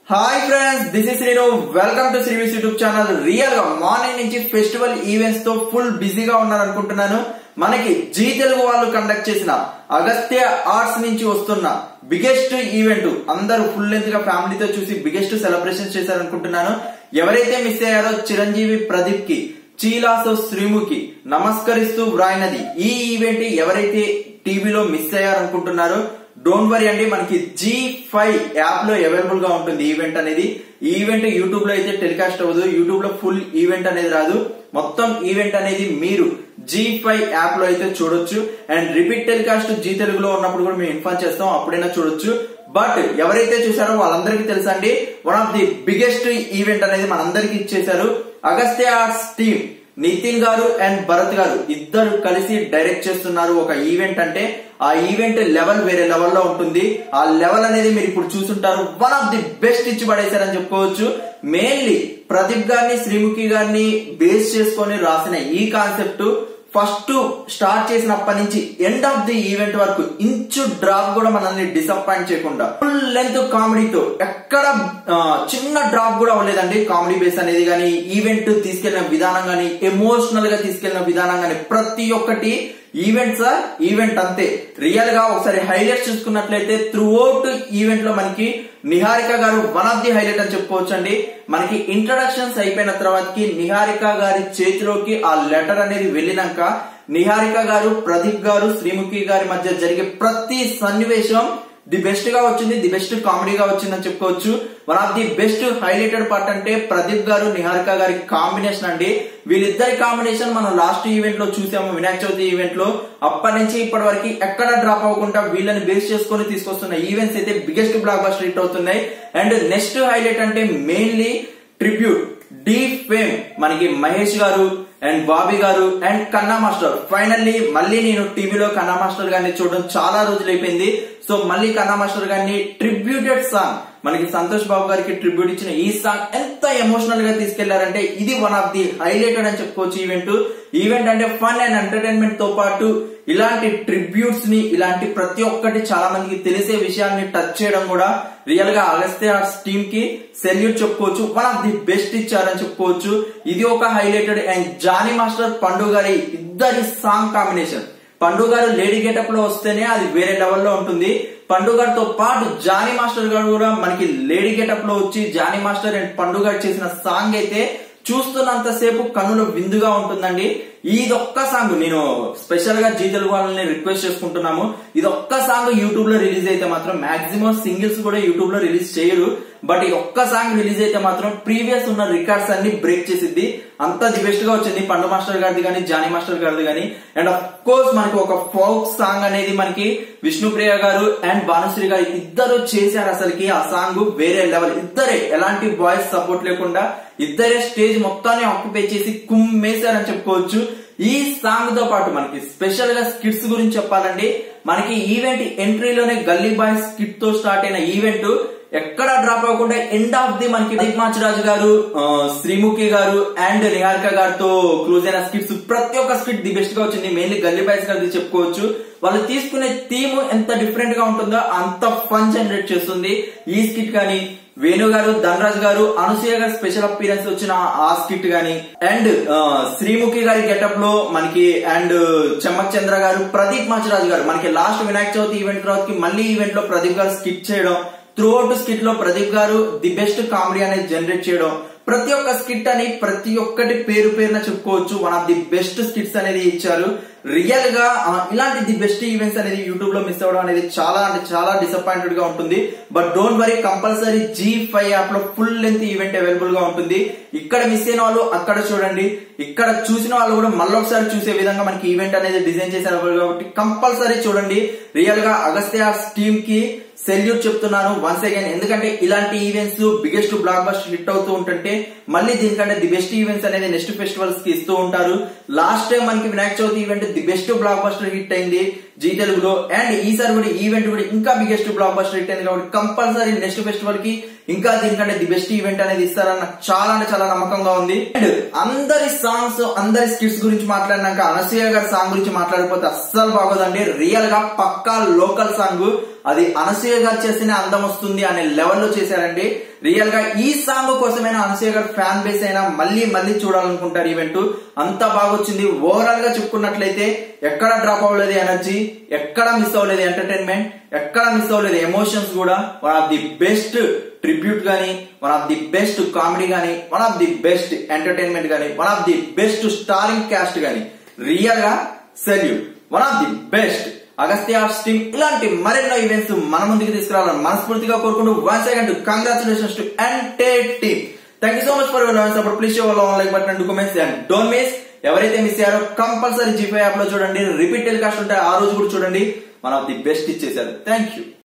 hi friends this is Srinu welcome to Srivis YouTube channel real గా morning నుంచి festival events తో full బిజీగా ఉన్నారు అనుకుంటున్నాను మనకి జీ తెలుగు వాళ్ళు కండక్ట్ చేసిన అగస్త్య ఆర్ట్స్ నుంచి వస్తున్న బిగ్గెస్ట్ ఈవెంట్ అందరూ ఫుల్ లెంత్ గా ఫ్యామిలీతో చూసి బిగ్గెస్ట్ సెలబ్రేషన్ చేశారు అనుకుంటున్నాను ఎవరైతే మిస్ అయ్యారో చిరంజీవి ప్రదీప్ కి చీలాసో శ్రీముఖి నమస్కరిస్తూ వ్రాయినది ఈ ఈవెంట్ ఎవరైతే టీవీలో మిస్ అయ్యారనుకుంటున్నారో డోంట్ వరీ అండి మనకి జీ ఫైవ్ యాప్ లో అవైలబుల్ గా ఉంటుంది ఈవెంట్ అనేది ఈ ఈవెంట్ యూట్యూబ్ లో అయితే టెలికాస్ట్ అవ్వదు యూట్యూబ్ లో ఫుల్ ఈవెంట్ అనేది రాదు మొత్తం ఈవెంట్ అనేది మీరు జీ ఫైవ్ యాప్ లో అయితే చూడొచ్చు అండ్ రిపీట్ టెలికాస్ట్ జీ తెలుగులో ఉన్నప్పుడు కూడా మేము ఇన్ఫార్మ్ చేస్తాం అప్పుడైనా చూడొచ్చు బట్ ఎవరైతే చూసారో వాళ్ళందరికీ తెలుసా అండి one of the biggest event అనేది మనందరికి ఇచ్చేశారు అగస్త్య ఆర్ట్స్ టీమ్ నితిన్ గారు అండ్ భరత్ గారు ఇద్దరు కలిసి డైరెక్ట్ చేస్తున్నారు ఒక ఈవెంట్ అంటే ఆ ఈవెంట్ లెవెల్ వేరే లెవెల్ లో ఉంటుంది ఆ లెవెల్ అనేది మీరు ఇప్పుడు చూసుంటారు వన్ ఆఫ్ ది బెస్ట్ ఇచ్చి పడేశారని చెప్పుకోవచ్చు మెయిన్లీ ప్రదీప్ గారిని శ్రీముఖి గారిని బేస్ చేసుకొని రాసిన ఈ కాన్సెప్ట్ ఫస్ట్ స్టార్ట్ చేసినప్పటి నుంచి ఎండ్ ఆఫ్ ది ఈవెంట్ వరకు ఇంచు డ్రాప్ కూడా మనల్ని డిసప్పాయింట్ చేయకుండా ఫుల్ లెంత్ కామెడీతో ఎక్కడ ఆ, చిన్న డ్రాప్ కూడా అవ్వలేదండి కామెడీ బేస్ అనేది కానీ ఈవెంట్ తీసుకెళ్లిన విధానం కానీ ఎమోషనల్ గా తీసుకెళ్లిన విధానం కానీ ప్రతి ఒక్కటి ఈవెంట్ సార్ ఈవెంట్ అంతే రియల్ గా ఒకసారి హైలైట్స్ చూసుకున్నట్లయితే త్రూ అవుట్ ఈవెంట్ లో మనకి నిహారిక గారు వన్ ఆఫ్ ది హైలైట్ అని చెప్పుకోవచ్చు అండి మనకి ఇంట్రడక్షన్స్ అయిపోయిన తర్వాతకి నిహారిక గారి చేతిలోకి ఆ లెటర్ అనేది వెళ్ళినాక నిహారిక గారు ప్రదీప్ గారు శ్రీముఖి గారి మధ్య జరిగే ప్రతి సన్నివేశం ది బెస్ట్ గా వచ్చింది ది బెస్ట్ కామెడీగా వచ్చిందని చెప్పుకోవచ్చు one of the best highlighted part అంటే ప్రదీప్ గారు నిహారిక గారి కాంబినేషన్ అండి వీళ్ళిద్దరి కాంబినేషన్ మనం లాస్ట్ ఈవెంట్ లో చూసాము వినాయక చవితి ఈవెంట్ లో అప్పటి నుంచి ఇప్పటి వరకు ఎక్కడ డ్రాప్ అవ్వకుండా వీళ్ళని బేస్ చేసుకొని తీసుకొస్తున్న ఈవెంట్స్ అయితే బిగ్గెస్ట్ బ్లాక్ బస్టర్ హిట్ అవుతున్నాయి అండ్ నెక్స్ట్ హైలైట్ అంటే మెయిన్లీ ట్రిబ్యూట్ డీ ఫేమ్ మనకి మహేష్ గారు అండ్ బాబీ గారు అండ్ కన్నా మాస్టర్ ఫైనల్లీ మళ్ళీ నేను టీవీలో కన్నా మాస్టర్ గారిని చూడడం చాలా రోజులు అయిపోయింది సో మళ్ళీ కన్నా మాస్టర్ గారిని ట్రిబ్యూటెడ్ సాంగ్ మనకి సంతోష్ బాబు గారికి ట్రిబ్యూట్ ఇచ్చిన ఈ సాంగ్ ఎంత ఎమోషనల్ గా తీసుకెళ్లారంటే ఇది వన్ ఆఫ్ ది హైలైటెడ్ అని చెప్పుకోవచ్చు ఈవెంట్ ఈవెంట్ అంటే ఫన్ అండ్ ఎంటర్టైన్మెంట్ తో పాటు ఇలాంటి ట్రిబ్యూట్స్ ని ఇలాంటి ప్రతి ఒక్కటి చాలా మందికి తెలిసే విషయాన్ని టచ్ చేయడం కూడా రియల్ గా అగస్త్య ఆర్ట్స్ టీమ్ కి సెల్యూట్ చెప్పుకోవచ్చు వన్ ఆఫ్ ది బెస్ట్ ఇచ్చారని చెప్పుకోవచ్చు ఇది ఒక హైలైటెడ్ అండ్ జానీ మాస్టర్ పండు గారి ఇద్దరి సాంగ్ కాంబినేషన్ పండు గారు లేడీ గెటప్ లో వస్తేనే అది వేరే లెవెల్లో ఉంటుంది పండు గారితో పాటు జానీ మాస్టర్ గారు కూడా మనకి లేడీ గెటప్ లో వచ్చి జానీ మాస్టర్ అండ్ పండు గారు చేసిన సాంగ్ అయితే చూస్తున్నంత సేపు కన్నుల విందుగా ఉంటుందండి ఇదొక్క సాంగ్ నేను స్పెషల్ గా జీ తెలుగు వాళ్ళని రిక్వెస్ట్ చేసుకుంటున్నాము ఇదొక్క సాంగ్ యూట్యూబ్ లో రిలీజ్ అయితే మాత్రం మాక్సిమం సింగిల్స్ కూడా యూట్యూబ్ లో రిలీజ్ చేయరు బట్ ఈ ఒక్క సాంగ్ రిలీజ్ అయితే మాత్రం ప్రీవియస్ ఉన్న రికార్డ్స్ అన్ని బ్రేక్ చేసిద్ది అంత ది బెస్ట్ గా వచ్చింది పండు మాస్టర్ గారిది కానీ జానీ మాస్టర్ గారిది కానీ అండ్ అఫ్ కోర్స్ మనకి ఒక ఫోక్ సాంగ్ అనేది మనకి విష్ణుప్రియ గారు అండ్ భానుశ్రీ గారు ఇద్దరు చేశారు అసలుకి ఆ సాంగ్ వేరే లెవెల్ ఇద్దరే ఎలాంటి బాయ్స్ సపోర్ట్ లేకుండా ఇద్దరే స్టేజ్ మొత్తాన్ని ఆక్యుపై చేసి కుమ్మేశారని చెప్పుకోవచ్చు ఈ సాంగ్ తో పాటు మనకి స్పెషల్ గా స్కిట్స్ గురించి చెప్పాలండి మనకి ఈవెంట్ ఎంట్రీలోనే గల్లీ బాయ్స్ స్కిట్ తో స్టార్ట్ అయిన ఈవెంట్ ఎక్కడ డ్రాప్ అవ్వకుండా ఎండ్ ఆఫ్ ది మనకి దీప్ మాచిరాజు గారు ఆ, శ్రీముఖి గారు అండ్ నిహారిక గారితో క్లోజ్ అయిన స్కిట్స్ ప్రతి ఒక్క స్కిట్ ది బెస్ట్ గా వచ్చింది మెయిన్లీ గల్లీ బాయ్స్ గారిది చెప్పుకోవచ్చు వాళ్ళు తీసుకునే థీమ్ ఎంత డిఫరెంట్ గా ఉంటుందో అంత ఫన్ జనరేట్ చేస్తుంది ఈ స్కిట్ కానీ వేణు గారు ధనరాజ్ గారు అనసూయ గారు స్పెషల్ అపీరెన్స్ వచ్చిన ఆ స్కిట్ గాని అండ్ శ్రీముఖి గారి గెటప్ లో మనకి అండ్ చెమ్మక్ చంద్ర గారు ప్రదీప్ మాచరాజు గారు మనకి లాస్ట్ వినాయక చవితి ఈవెంట్ తర్వాతకి మళ్ళీ ఈవెంట్ లో ప్రదీప్ గారు స్కిట్ చేయడం త్రూ అవుట్ స్కిట్ లో ప్రదీప్ గారు ది బెస్ట్ కామెడీ అనేది జనరేట్ చేయడం ప్రతి ఒక్క స్కిట్ అని ప్రతి ఒక్కటి పేరు పేరున చెప్పుకోవచ్చు one of the best skits అనేది ఇచ్చారు రియల్ గా ఆ, ఇలాంటి ది బెస్ట్ ఈవెంట్స్ అనేది యూట్యూబ్ లో మిస్ అవ్వడం అనేది చాలా అంటే చాలా డిసప్పాయింటెడ్ గా ఉంటుంది but don't worry compulsory Zee five app లో ఫుల్ లెంత్ ఈవెంట్ అవైలబుల్ గా ఉంటుంది ఇక్కడ మిస్ అయిన వాళ్ళు అక్కడ చూడండి ఇక్కడ చూసిన వాళ్ళు కూడా మళ్ళొకసారి చూసే విధంగా మనకి ఈవెంట్ అనేది డిజైన్ చేశారు కాబట్టి కంపల్సరీ చూడండి రియల్ గా అగస్త్య టీమ్ కి సెల్యూట్ చెప్తున్నాను వన్స్ అగైన్ ఎందుకంటే ఇలాంటి events biggest blockbuster hit అవుతూ ఉంటుంటే మళ్ళీ దీనికంటే ది బెస్ట్ ఈవెంట్స్ అనేది నెక్స్ట్ ఫెస్టివల్స్ కి ఇస్తూ ఉంటారు లాస్ట్ టైం మనకి Vinayaka Chavithi event the best blockbuster hit అయింది జీ తెలుగులో అండ్ ఈసారి కూడా ఈవెంట్ కూడా ఇంకా బిగ్గెస్ట్ బ్లాక్ బస్టర్ హిట్ అయింది కాబట్టి కంపల్సరీ నెక్స్ట్ ఫెస్టివల్ కి ఇంకా దీనికంటే ది బెస్ట్ ఈవెంట్ అనేది ఇస్తారని నాకు చాలా అంటే చాలా నమ్మకంగా ఉంది అండ్ అందరి సాంగ్స్ అందరి స్కిట్స్ గురించి మాట్లాడినాక అనసూయ గారి సాంగ్ గురించి మాట్లాడిపోతే అస్సలు బాగోదండి రియల్ గా పక్కా లోకల్ సాంగ్ అది అనసూయ గారు చేస్తేనే అందం వస్తుంది అనే లెవెల్లో చేశారండి రియల్ గా ఈ సాంగ్ కోసమైనా అనసూయ గారు ఫ్యాన్ బేస్ అయినా మళ్ళీ మళ్ళీ చూడాలనుకుంటారు ఈవెంట్ అంత బాగా వచ్చింది ఓవరాల్ గా చెప్పుకున్నట్లయితే ఎక్కడ డ్రాప్ అవ్వలేదు ఎనర్జీ ఎక్కడ మిస్ అవ్వలేదు ఎంటర్టైన్మెంట్ ఎక్కడ మిస్ అవ్వలేదు ఎమోషన్స్ కూడా one of the best tribute గానీ one of the best comedy గానీ one of the best entertainment గానీ one of the best starring cast గానీ రియల్ గా salute one of the best Agastya team ఇలాంటి మరెన్నో ఈవెంట్స్ మన ముందుకు తీసుకురావాలని మనస్ఫూర్తిగా కోరుకుంటూ one second congratulations to entire team thank you so much for your support please show like button and comments and don't miss ఎవరైతే మిస్ అయ్యారో కంపల్సరీ జీపే యాప్ లో చూడండి రిపీట్ టెలికాస్ట్ ఉంటాయి ఆ రోజు కూడా చూడండి వన్ ఆఫ్ ది బెస్ట్ ఇచ్చేసారు థ్యాంక్ యూ